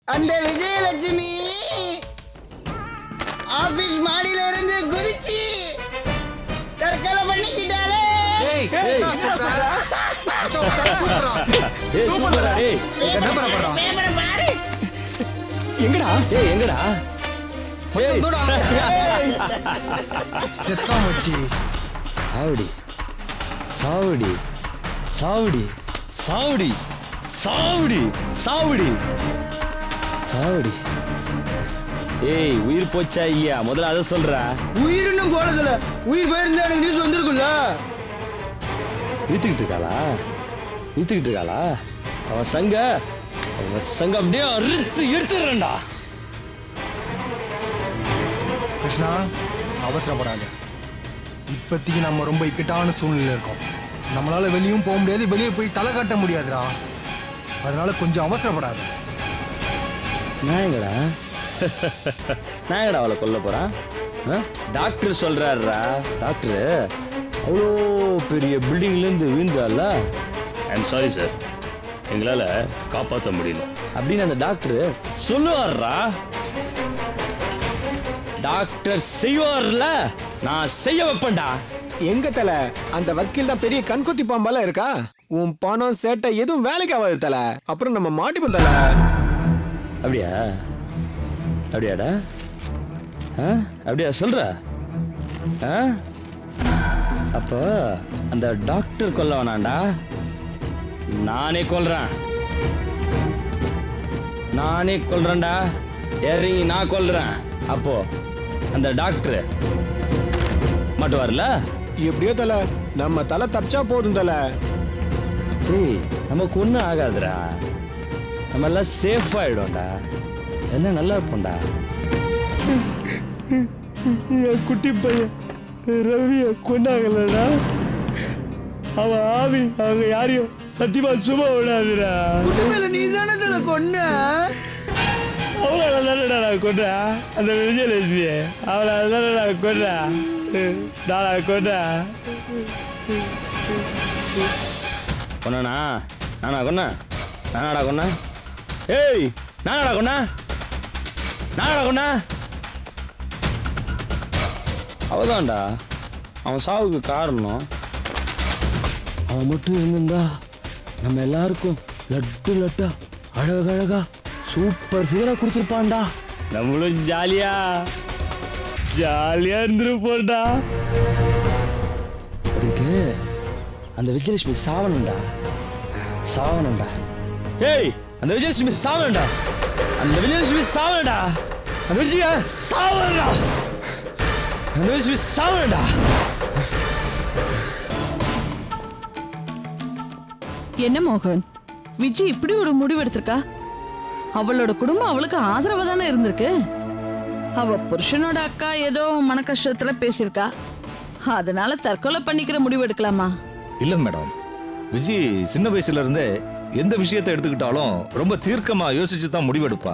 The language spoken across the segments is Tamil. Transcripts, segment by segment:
அந்த விஜயலட்சுமி ஆபீஸ் மாடியில இருந்து குதிச்சு தற்கொலை பண்ணிக்கிட்டாலே ஏய் என்ன சொல்ற? அச்சோ, சூப்பர்ரா. ஏய் சூப்பரா டேய் பேப்பரை பாருடா. பேப்பரை பாரு எங்கடா ஏய் எங்கடா மச்சான், தூடா. செத்தான் மச்சி சாவடி சாவடி சாவடி சாவடி சாவடி சாவடி சாவடி ஏய் உயிர் போச்சா இல்லையா முதல்ல அதை சொல்றா உயிர் இன்னும் போனதில்ல உயிர் போயிருந்தா எனக்கு நியூஸ் வந்திருக்கும்ல இழுத்துக்கிட்டு இருக்காளா இழுத்துக்கிட்டு இருக்காளா அவ சங்க அவ சங்க அப்படியே அறுத்து எடுத்துடுறேன்டா கிருஷ்ணா அவசரப்படாத இப்போதைக்கு நம்ம ரொம்ப இக்கட்டான சூழ்நிலை இருக்கோம் நம்மளால வெளியும் போக முடியாது வெளியே போய் தலை காட்ட முடியாதுடா அதனால கொஞ்சம் அவசரப்படாத நான் எங்கடா நான் எங்கடா அவளை கொல்ல போறான் ஆ? டாக்டர் சொல்றாருடா டாக்டர் அவ்வளோ பெரிய பில்டிங்ல இருந்து விழுந்தால ஐம் சாரி சார் எங்களால காப்பாற்ற முடியல அப்படின்னு அந்த டாக்டர் சொல்லுவார்ரா டாக்டர் செய்வார்ல நான் செய்ய வைப்பேன்டா எங்க தல அந்த வக்கீல் தான் பெரிய கண்குத்தி பாம்பால இருக்கா உன் பணம் சேட்டை எதுவும் வேலைக்கு ஆகாது தல அப்புறம் நம்ம மாட்டிப்போம் தல அப்படியா அப்படியாடா ஆ அப்படியா சொல்ற ஆ அப்போ அந்த டாக்டர் கொல்ல வேணாண்டா நானே கொல்றேன் நானே கொல்றேன்டா இறங்கி நான் கொல்றேன் அப்போ அந்த டாக்டர் மாட்டுவார்ல எப்படியோ தல நம்ம தலை தப்பிச்சா போதும் தல ஏய் நமக்கு ஒன்றும் ஆகாதுடா நம்ம எல்லாம் சேஃப் ஆயிடும்டா என்ன நல்லா இருப்போம்டா என் குட்டி பையன் ரவிய கொண்டாங்கலடா அவன் ஆவி அவங்க யாரையும் சத்தியமா சும்மா விடாதுடா நீ தானே தல கொன்ன அவளை தானடா நான் கொண்டேன் அந்த விஜயலட்சுமி அவளை தானே நான் கொண்டேன் நான் கொண்டேன் கொண்டனா நானா கொன்னேன் நானாடா கொன்னேன் ஏய் நானாடா கொன்னேன் நானாடா கொன்னேன் அவதான்டா அவன் சாவுக்கு காரணம் அவன் மட்டும் இருந்திருந்தா நம்ம எல்லாருக்கும் லட்டு லட்டா அழகழகா சூப்பர் ஃபிகரா கொடுத்துருப்பான்டா நம்மளும் ஜாலியா ஜாலியா இருந்திருப்போம்டா அதுக்கு அந்த விஜயலட்சுமி சாவணும்டா சாவணும்டா ஏய் அந்த விஜயலட்சுமி சாவணும்டா அந்த விஜயலட்சுமி சாவணும்டா அந்த விஜய சாவணும்டா அந்த விஜயலட்சுமி சாவணும்டா என்ன மோகன் விஜய் இப்படி ஒரு முடிவு எடுத்திருக்கா அவளோட குடும்பம் அவளுக்கு ஆதரவா தானே இருந்திருக்கு அவ புருஷனோட அக்கா ஏதோ மன கஷ்டத்துல பேசியிருக்கா அதனால தற்கொலை பண்ணிக்கிற முடிவு எடுக்கலாமா இல்ல மேடம் விஜய் சின்ன வயசுல இருந்தே எந்த விஷயத்தை எடுத்துக்கிட்டாலும் ரொம்ப தீர்க்கமா யோசிச்சு தான் முடிவெடுப்பா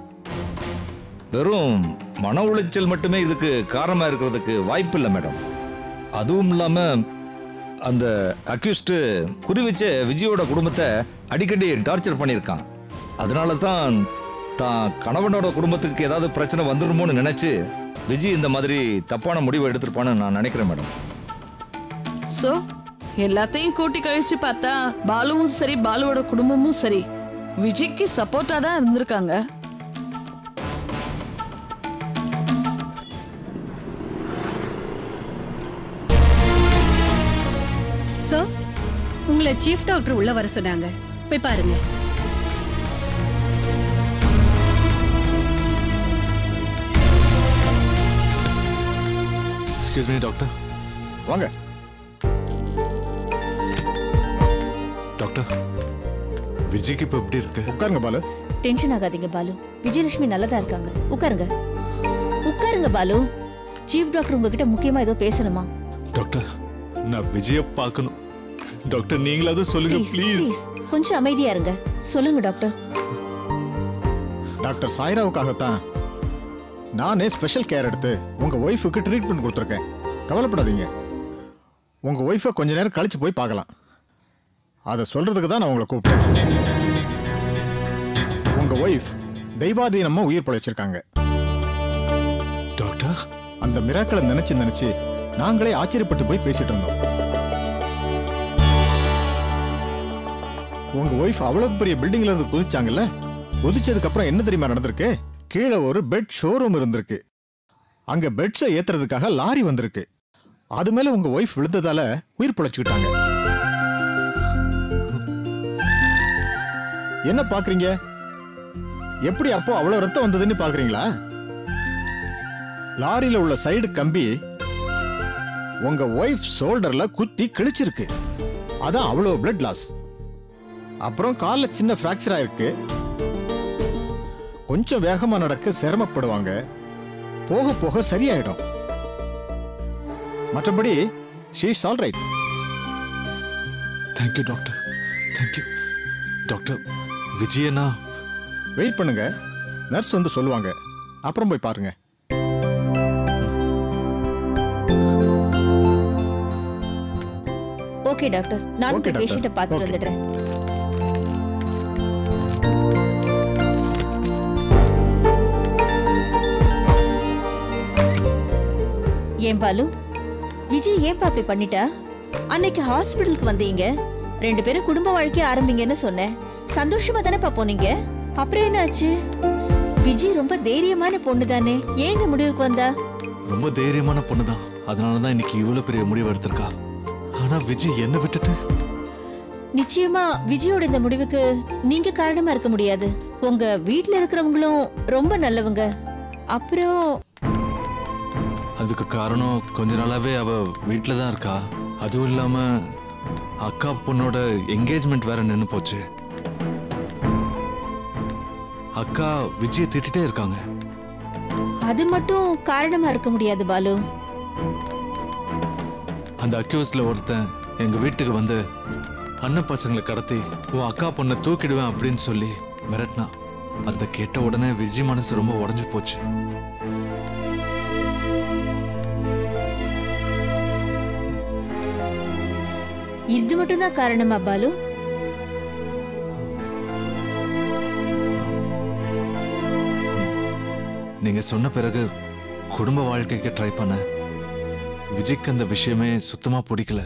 வெறும் மன உளைச்சல் மட்டுமே இதுக்கு காரணமா இருக்கிறதுக்கு வாய்ப்பு இல்லை மேடம் அதுவும் இல்லாம அந்த அக்யூஸ்டு குறி வச்ச விஜயோட குடும்பத்தை அடிக்கடி டார்ச்சர் பண்ணியிருக்கான் அதனால தான் தான் கணவனோட குடும்பத்துக்கு ஏதாவது பிரச்சனை வந்துருமோன்னு நினைச்சு விஜய் இந்த மாதிரி தப்பான முடிவை எடுத்திருப்பான்னு நான் நினைக்கிறேன் மேடம் சோ எல்லாத்தையும் கூட்டி கழிச்சு பார்த்தா பாலுவும் சரி பாலுவோட குடும்பமும் சரி விஜய்க்கு சப்போர்ட்டா தான் இருந்திருக்காங்க சோ உங்களை சீஃப் டாக்டர் உள்ள வர சொன்னாங்க போய் பாருங்க எக்ஸ்கியூஸ் மீ டாக்டர் வாங்க டாக்டர் விஜய்க்கு இப்போ எப்படி இருக்கு உட்காருங்க பாலு டென்ஷன் ஆகாதீங்க பாலு விஜயலட்சுமி நல்லதா இருக்காங்க உட்காருங்க உட்காருங்க பாலு சீஃப் டாக்டர் உங்ககிட்ட முக்கியமா ஏதோ பேசணுமா டாக்டர் நான் விஜய பார்க்கணும் டாக்டர் நீங்களாவது சொல்லுங்க ப்ளீஸ் ப்ளீஸ் ப்ளீஸ் கொஞ்சம் அமைதியா இருங்க சொல்லுங்க டாக்டர் டாக்டர் சாய்ராவுக்காகத்தான் நானே ஸ்பெஷல் கேர் எடுத்து உங்க ஒய்ஃபுக்கு ட்ரீட்மெண்ட் கொடுத்துருக்கேன் கவலைப்படாதீங்க உங்க ஒய்ஃபை கொஞ்ச நேரம் கழிச்சு போய் பார்க்கலாம் அதை சொல்றதுக்கு தான் நான் உங்களை கூப்பிட்டேன் உங்க ஒய்ஃப் தெய்வாதீனமா உயிர் பழைச்சிருக்காங்க டாக்டர் அந்த மிராக்களை நினைச்சு நினைச்சு நாங்களே ஆச்சரியப்பட்டு போய் பேசிட்டு இருந்தோம் உங்க ஒய்ஃப் அவ்வளவு பெரிய பில்டிங்ல இருந்து குதிச்சாங்கல்ல குதிச்சதுக்கு அப்புறம் என்ன தெரியுமா நடந்திருக்கு கீழே ஒரு பெட் ஷோரூம் இருந்திருக்கு அங்க பெட்ஸை ஏத்துறதுக்காக லாரி வந்திருக்கு அது மேல உங்க ஒய்ஃப் விழுந்ததால உயிர் பிழைச்சுக்கிட்டாங்க என்ன பாக்குறீங்க எப்படி அப்போ அவ்வளவு ரத்தம் வந்ததுன்னு பாக்குறீங்களா லாரியில உள்ள சைடு கம்பி உங்க ஒய்ஃப் ஷோல்டர்ல குத்தி கிழிச்சிருக்கு அதான் அவ்வளவு பிளட் லாஸ் அப்புறம் கால்ல சின்ன ஃப்ராக்சர் ஆயிருக்கு கொஞ்சம் வேகமா நடக்க சிரமப்படுவாங்க போக போக சரியாயிடும் மற்றபடி she's all right thank you doctor thank you doctor விஜயனா வெயிட் பண்ணுங்க நர்ஸ் வந்து சொல்லுவாங்க அப்புறம் போய் பாருங்க ஓகே டாக்டர் நான் Okay, போய் டாக்டர். பேஷண்ட்டை பார்த்துட்டு Okay. வந்துடுறேன் ஏன் பாலு விஜய் ஏன்பா அப்படி பண்ணிட்டா அன்னைக்கு ஹாஸ்பிட்டலுக்கு வந்தீங்க ரெண்டு பேரும் குடும்ப வாழ்க்கைய ஆரம்பிங்கன்னு சொன்னேன் சந்தோஷமா தானேப்பா போனீங்க அப்புறம் என்னாச்சு விஜய் ரொம்ப தைரியமான பொண்ணு தானே ஏன் இந்த முடிவுக்கு வந்தா ரொம்ப தைரியமான பொண்ணு தான் அதனால தான் இன்னைக்கு இவ்வளவு பெரிய முடிவு எடுத்திருக்கா ஆனா விஜய் என்ன விட்டுட்டு நிச்சயமா விஜயோட இந்த முடிவுக்கு நீங்க காரணமா இருக்க முடியாது உங்க வீட்ல இருக்கிறவங்களும் ரொம்ப நல்லவங்க அப்புறம் அதுக்கு காரணம் கொஞ்ச நாளாவே அவ வீட்டில தான் இருக்கா அதுவும் இல்லாம அக்கா பொண்ணோட என்கேஜ்மெண்ட் வேற நின்னு போச்சு அக்கா விஜய திட்டிட்டே இருக்காங்க அது மட்டும் காரணமா இருக்க முடியாது பாலு அந்த அக்யூஸ்ல ஒருத்தன் எங்க வீட்டுக்கு வந்து அண்ணன் பசங்களை கடத்தி உன் அக்கா பொண்ணை தூக்கிடுவேன் அப்படின்னு சொல்லி மிரட்டினான் அதை கேட்ட உடனே விஜய் மனசு ரொம்ப உடைஞ்சு போச்சு இது மட்டும் தான் காரணமா பாலு நீங்க சொன்ன பிறகு குடும்ப வாழ்க்கைக்கு ட்ரை பண்ண விஜய்க்கு அந்த விஷயமே சுத்தமா பிடிக்கல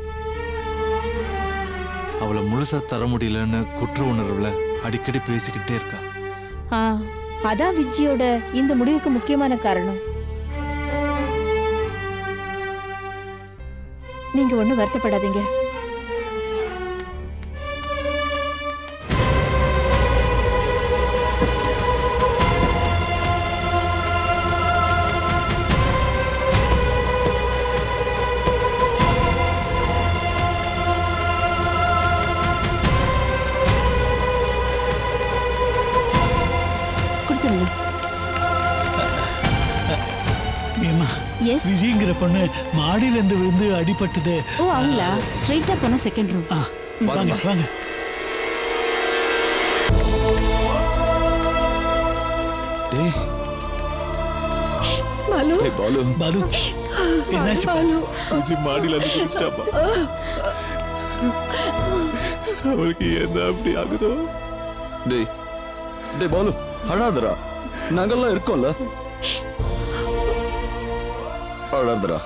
அவளை முழுசா தர முடியலன்னு குற்ற உணர்வுல அடிக்கடி பேசிக்கிட்டே இருக்கா ஆ அதான் விஜயோட இந்த முடிவுக்கு முக்கியமான காரணம் நீங்க ஒண்ணும் வருத்தப்படாதீங்க கொடுத்துருங்க ஏமா எஸ் விஜய்ங்கிற பொண்ணு மாடியில இருந்து விழுந்து அடிபட்டது ஓ அவங்களா ஸ்ட்ரைட்டா போனா செகண்ட் ரூம் ஆ, வாங்க வாங்க டேய் பாலு பாலு பாலு என்னாச்சு பாலு விஜய் மாடியில இருந்து குதிச்சிட்டாப்பா அவளுக்கு என்ன அப்படி ஆகுதோ டேய் டேய் பாலு அழாதடா நாங்கெல்லாம் இருக்கோம்ல அழாதடா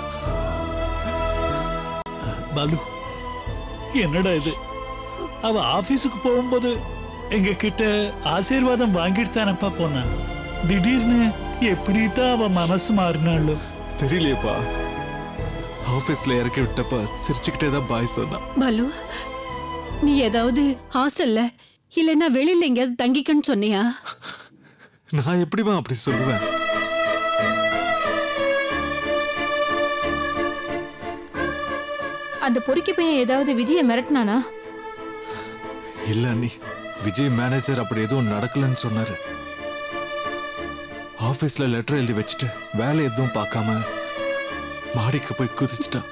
பாலு என்னடா இது அவ ஆபீஸுக்கு போகும்போது எங்க கிட்ட ஆசீர்வாதம் வாங்கிட்டு தானப்பா போனான் திடீர்னு எப்படித்தான் அவ மனசு மாறினாளோ தெரியலையேப்பா ஆபீஸ்ல இறக்கி விட்டப்ப சிரிச்சுக்கிட்டே தான் பாய் சொன்னா பாலு நீ ஏதாவது ஹாஸ்டல்ல இல்லைன்னா வெளியில எங்கேயாவது தங்கிக்கன்னு சொன்னியா நான் எப்படிமா அப்படி சொல்லுவேன் அந்த பொறுக்கி பையன் ஏதாவது விஜய மிரட்டினானா இல்ல அண்ணி விஜய் மேனேஜர் அப்படி எதுவும் நடக்கலன்னு சொன்னாரு ஆபீஸ்ல லெட்டர் எழுதி வச்சுட்டு வேலை எதுவும் பார்க்காம மாடிக்கு போய் குதிச்சிட்டான்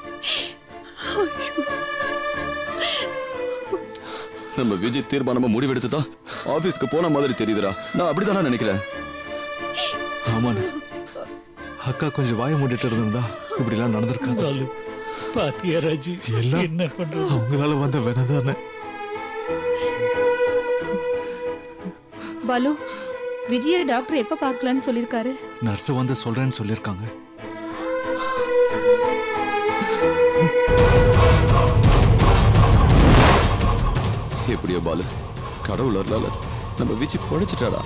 நம்ம விஜய் தீர்மானமா முடிவெடுத்து தான் ஆபீஸ்க்கு போன மாதிரி தெரியுதுடா நான் அப்படித்தானே நினைக்கிறேன் ஆமாண்ணே அக்கா கொஞ்சம் வாய மூடிட்டு இருந்திருந்தா இப்படி எல்லாம் நடந்திருக்காது பாலு பாத்தியா ராஜு எல்லாம் என்ன பண்றது அவங்களால வந்த வேணதானே பாலு விஜய டாக்டர் எப்ப பார்க்கலான்னு சொல்லிருக்காரு நர்ஸ் வந்து சொல்றேன்னு சொல்லியிருக்காங்க எப்படியோ பாலு கடவுள் அருளால நம்ம விச்சி பொழைச்சிட்டாடா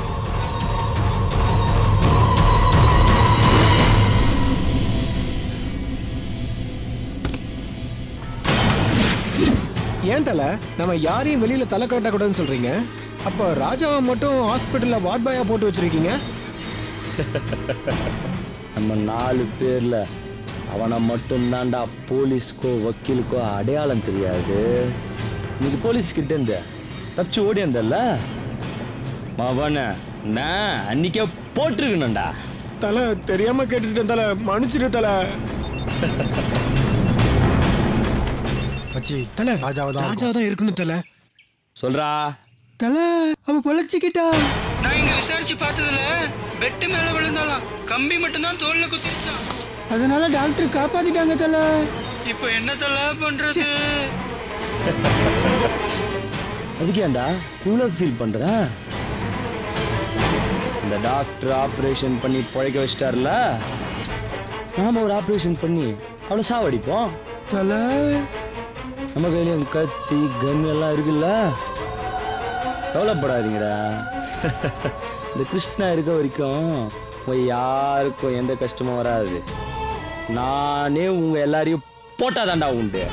ஏன் தல நம்ம யாரையும் வெளியில தலை காட்டக்கூடாதுன்னு சொல்றீங்க அப்ப ராஜாவை மட்டும் ஹாஸ்பிட்டல்ல வார்ட் பாயா போட்டு வச்சிருக்கீங்க நம்ம நாலு பேர்ல அவனை மட்டும்தான்டா போலீஸ்க்கோ வக்கீலுக்கோ அடையாளம் தெரியாது இன்னைக்கு போலீஸ் கிட்ட இருந்த தப்பிச்சு ஓடி வந்தல்ல அவனை நான் அன்னைக்கே போட்டிருக்கணும்டா தல தெரியாம கேட்டுட்டேன் தல மன்னிச்சிரு தல மச்சி தல ராஜாவை தான் ராஜாவை தான் இருக்கணும் தல சொல்றா தல அவ பொழைச்சிக்கிட்டா நான் இங்க விசாரிச்சு பார்த்ததுல பெட்டு மேல விழுந்தாலாம் கம்பி மட்டும்தான் தோல்ல குத்திருச்சான் அதனால டாக்டர் காப்பாத்திட்டாங்க தல இப்போ என்ன தல பண்றது அதுக்கு ஏன்டா இவ்வளோ ஃபீல் பண்ற இந்த டாக்டர் ஆப்ரேஷன் பண்ணி பழைக்க வச்சிட்டார்ல நாம ஒரு ஆப்ரேஷன் பண்ணி அவளை சாவடிப்போம் தல நம்ம கையிலயும் கத்தி கன் எல்லாம் இருக்குல்ல கவலைப்படாதீங்கடா இந்த கிருஷ்ணா இருக்க வரைக்கும் உங்க யாருக்கும் எந்த கஷ்டமும் வராது நானே உங்க எல்லாரையும் போட்டாதான்டா உண்டு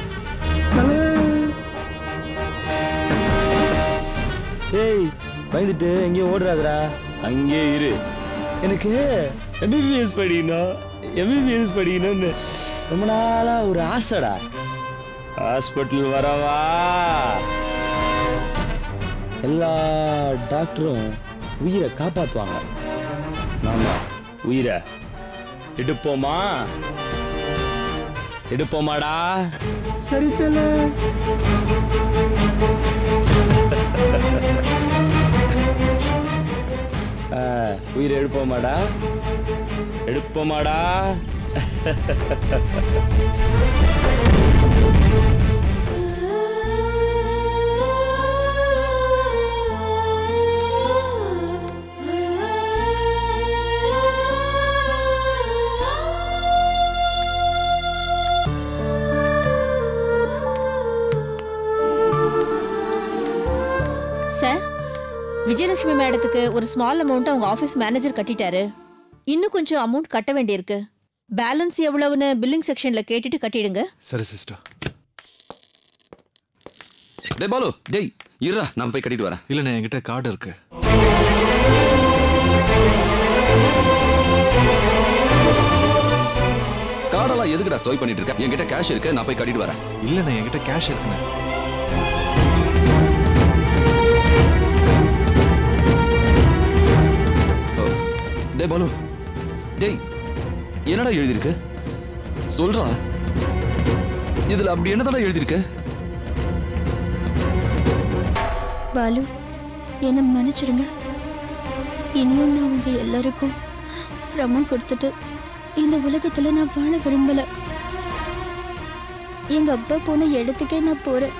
ஏய் பயந்துட்டு எங்கேயும் ஓடுறாதடா அங்கே இரு எனக்கு எம்பிபிஎஸ் படிக்கணும் எம்பிபிஎஸ் படிக்கணும்னு ரொம்ப நாளா ஒரு ஆசைடா ஹாஸ்பிட்டல் வரவா எல்லா டாக்டரும் உயிரை காப்பாத்துவாங்க நாம உயிரை எடுப்போமா எடுப்போமாடா சரி தல ஆ, உயிரை எடுப்போமாடா எடுப்போமாடா சார் விஜயலட்சுமி மேடத்துக்கு ஒரு ஸ்மால் அமௌண்ட் அவங்க ஆஃபீஸ் மேனேஜர் கட்டிட்டாரு இன்னும் கொஞ்சம் அமௌண்ட் கட்ட வேண்டியிருக்கு பேலன்ஸ் எவ்வளவுன்னு பில்லிங் செக்ஷன்ல கேட்டுட்டு கட்டிடுங்க சரி சிஸ்டர் டேய் பாலு டேய் இருடா நான் போய் கட்டிட்டு வரேன் இல்லைண்ணே என்கிட்ட கார்டு இருக்கு கார்டெல்லாம் எதுக்குடா ஸ்வைப் பண்ணிட்டு இருக்க என்கிட்ட கேஷ் இருக்கு நான் போய் கட்டிட்டு வரேன் இல்லைண்ணே என்கிட்ட கேஷ் இருக்குண்ணே ஓ, டேய் பாலு டேய் என்னடா எழுதியிருக்கு சொல்றா இதுல அப்படி என்னதாடா எழுதியிருக்கு பாலு என்னை மன்னிச்சிடுங்க இனியும் நான் உங்க எல்லாருக்கும் சிரமம் கொடுத்துட்டு இந்த உலகத்துல நான் வாழ விரும்பல எங்க அப்பா போன இடத்துக்கே நான் போறேன்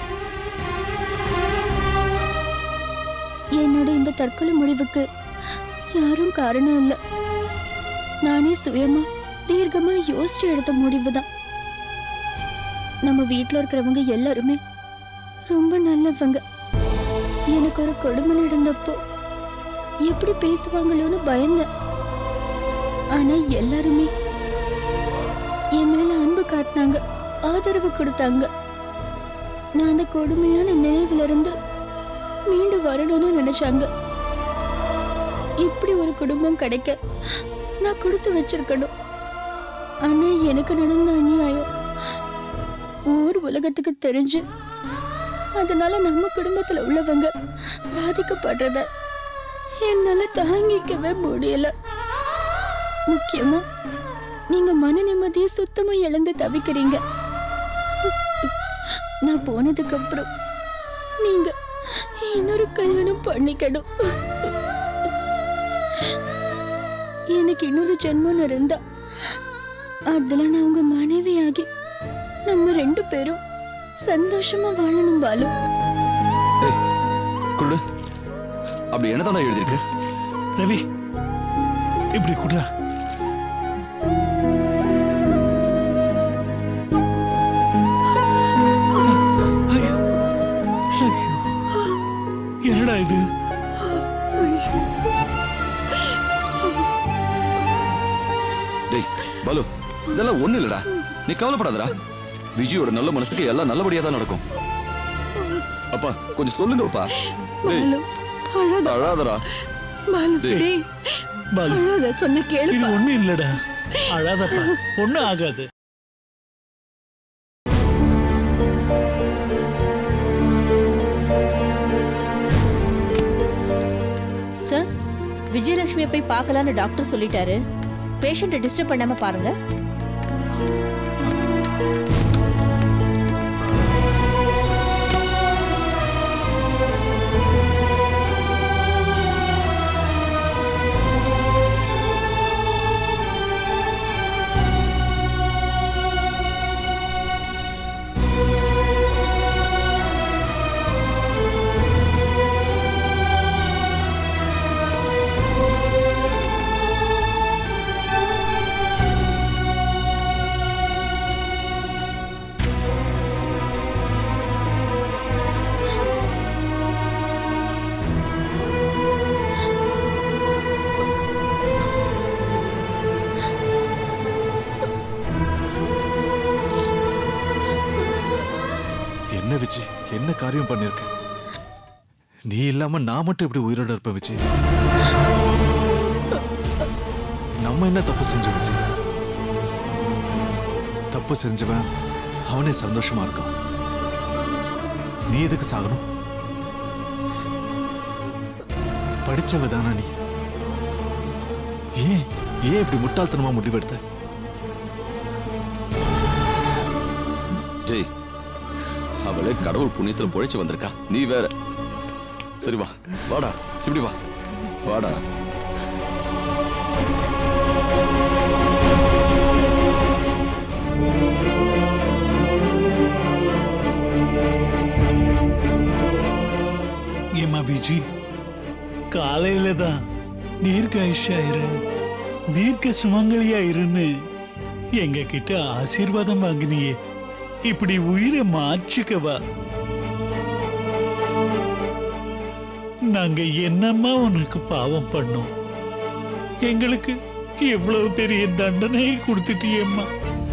என்னோட இந்த தற்கொலை முடிவுக்கு யாரும் காரணம் இல்லை நானே சுயமா தீர்க்கமா யோசிச்சு எடுத்த முடிவுதான் நம்ம வீட்ல இருக்கிறவங்க எல்லாருமே ரொம்ப நல்லவங்க எனக்கு ஒரு கொடுமை நடந்தப்போ எப்படி பேசுவாங்களோன்னு பயந்தேன் ஆனா எல்லாருமே என் மேல அன்பு காட்டினாங்க ஆதரவு கொடுத்தாங்க நான் அந்த கொடுமையான நினைவுல இருந்து மீண்டு வரணும்னு நினைச்சாங்க இப்படி ஒரு குடும்பம் கிடைக்க நான் கொடுத்து வச்சிருக்கணும் ஆனா எனக்கு நடந்த அநியாயம் ஊர் உலகத்துக்கு தெரிஞ்சு அதனால நம்ம குடும்பத்துல உள்ளவங்க பாதிக்கப்படுறத என்னால தாங்கிக்கவே முடியல முக்கியமா நீங்க மன நிம்மதியை சுத்தமா இழந்து தவிக்கிறீங்க நான் போனதுக்கு அப்புறம் நீங்க இன்னொரு கல்யாணம் பண்ணிக்கணும் எனக்கு இன்னொரு ஜென்மம் இருந்தா அதுல நான் உங்க மனைவியாகி நம்ம ரெண்டு பேரும் சந்தோஷமா வாழணும் பாலு குடு அப்படி என்னதாடா எழுதியிருக்கு ரவி இப்படி குடுறா ஐயோ. ஐயோ. என்னடா இது டேய் பாலு இதெல்லாம் ஒண்ணு இல்லடா நீ கவலைப்படாதடா விஜயோட நல்ல மனசுக்கு எல்லாம் நல்லபடியா தான் நடக்கும் அப்பா கொஞ்சம் சொல்லுங்கப்பா டேய் பாலு அழாத அழாதடா பாலு டேய். டேய் பாலு அழாத சொன்ன இது கேளுப்பா ஒண்ணும் இல்லடா அழாதப்பா ஒண்ணும் ஆகாது சார் விஜயலட்சுமியை போய் பார்க்கலான்னு டாக்டர் சொல்லிட்டாரு பேஷண்ட்டை டிஸ்டர்ப் பண்ணாம பாருங்க என்ன விஜி என்ன காரியம் பண்ணிருக்க நீ இல்லாம நான் மட்டும் இப்படி உயிரோட இருப்பேன் விஜி நம்ம என்ன தப்பு செஞ்சோம் விஜி தப்பு செஞ்சவன் அவனே சந்தோஷமா இருக்கான் நீ எதுக்கு சாகணும் படிச்சவ தானே நீ ஏன் ஏன் இப்படி முட்டாள்தனமா முடிவெடுத்த டேய் அவளே கடவுள் புண்ணியத்துல பொழைச்சு வந்திருக்கா நீ வேற சரி வா வாடா இப்படி வா வாடா ஏமா பிஜி காலையில தான் தீர்க்க ஆயுஷாயிரு தீர்க்க சுமங்கலியா இருன்னு எங்க கிட்ட ஆசீர்வாதம் வாங்கினியே இப்படி உயிரை மாச்சுக்கவா நாங்க என்னம்மா உனக்கு பாவம் பண்ணோம் எங்களுக்கு எவ்வளவு பெரிய தண்டனை கொடுத்துட்டியேம்மா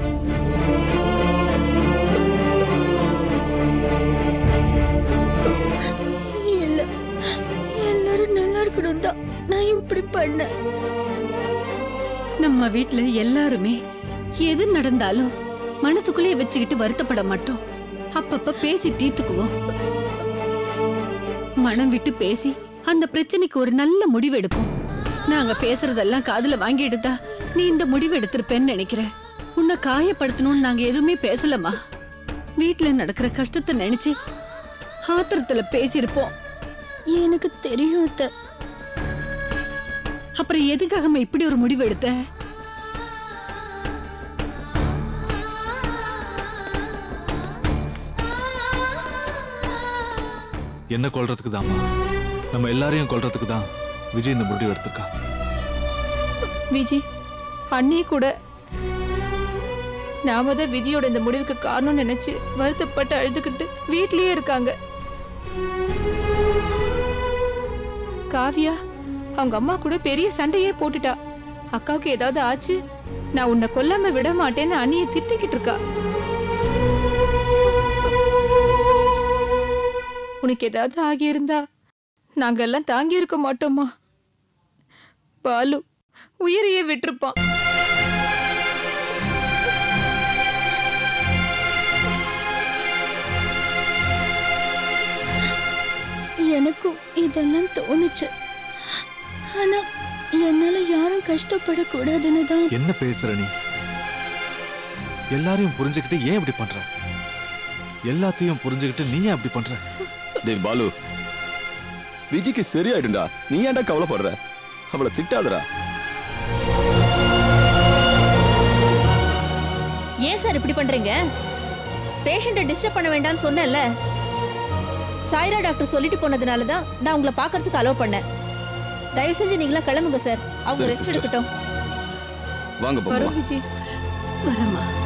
இல்ல எல்லாரும் நல்லா இருக்கணும் தான் நான் இப்படி பண்ணேன் நம்ம வீட்ல எல்லாருமே எது நடந்தாலும் மனசுக்குள்ளேயே வச்சுக்கிட்டு வருத்தப்பட மாட்டோம் அப்பப்ப பேசி தீர்த்துக்குவோம் மனம் விட்டு பேசி அந்த பிரச்சனைக்கு ஒரு நல்ல முடிவு எடுப்போம் நாங்க பேசுறதெல்லாம் காதுல வாங்கிட்டு தான் நீ இந்த முடிவு எடுத்திருப்பேன்னு நினைக்கிறேன் உன்னை காயப்படுத்தணும்னு நாங்க எதுவுமே பேசலமா வீட்ல நடக்கிற கஷ்டத்தை நினைச்சு ஆத்திரத்துல பேசியிருப்போம் எனக்கு தெரியும் அத்தை. அப்புறம் எதுக்காகம்மா இப்படி ஒரு முடிவு எடுத்த என்ன கொல்றதுக்கு தாமா நம்ம எல்லாரையும் கொல்றதுக்கு தான் விஜய் இந்த முடிவு எடுத்திருக்கா விஜி அண்ணி கூட நாம தான் விஜயோட இந்த முடிவுக்கு காரணம் நினைச்சு வருத்தப்பட்டு அழுதுகிட்டு வீட்லயே இருக்காங்க காவியா அவங்க அம்மா கூட பெரிய சண்டையே போட்டுட்டா அக்காவுக்கு ஏதாவது ஆச்சு நான் உன்னை கொல்லாம விட மாட்டேன்னு அண்ணியை திட்டிக்கிட்டு இருக்கா உனக்கு ஏதாவது ஆகியிருந்தா நாங்கெல்லாம் தாங்கி இருக்க மாட்டோமா பாலு உயிரையே விட்டிருப்பான் எனக்கும் இதெல்லாம் தோணுச்சு ஆனா என்னால யாரும் கஷ்டப்படக்கூடாதுன்னு தான் என்ன பேசுற நீ எல்லாரையும் புரிஞ்சுக்கிட்டு ஏன் இப்படி பண்ற எல்லாத்தையும் புரிஞ்சுக்கிட்டு நீ ஏன் அப்படி பண்ற டேய் பாலு விஜிக்கு சரியாயிடும்டா நீ ஏன்டா கவலைப்படுற அவளை திட்டாதடா ஏன் சார் இப்படி பண்றீங்க பேஷண்ட்டை டிஸ்டர்ப் பண்ண வேண்டாம்னு சொன்னேன்ல சாய்ரா டாக்டர் சொல்லிட்டு போனதுனால தான் நான் உங்களை பார்க்கறதுக்கு அலோவ் பண்ணேன் தயவு செஞ்சு நீங்களா கிளம்புங்க சார் அவங்க சரி, ரெஸ்ட் sister. எடுக்கட்டும் வாங்க வரோம் போகலாம் விஜி வரமா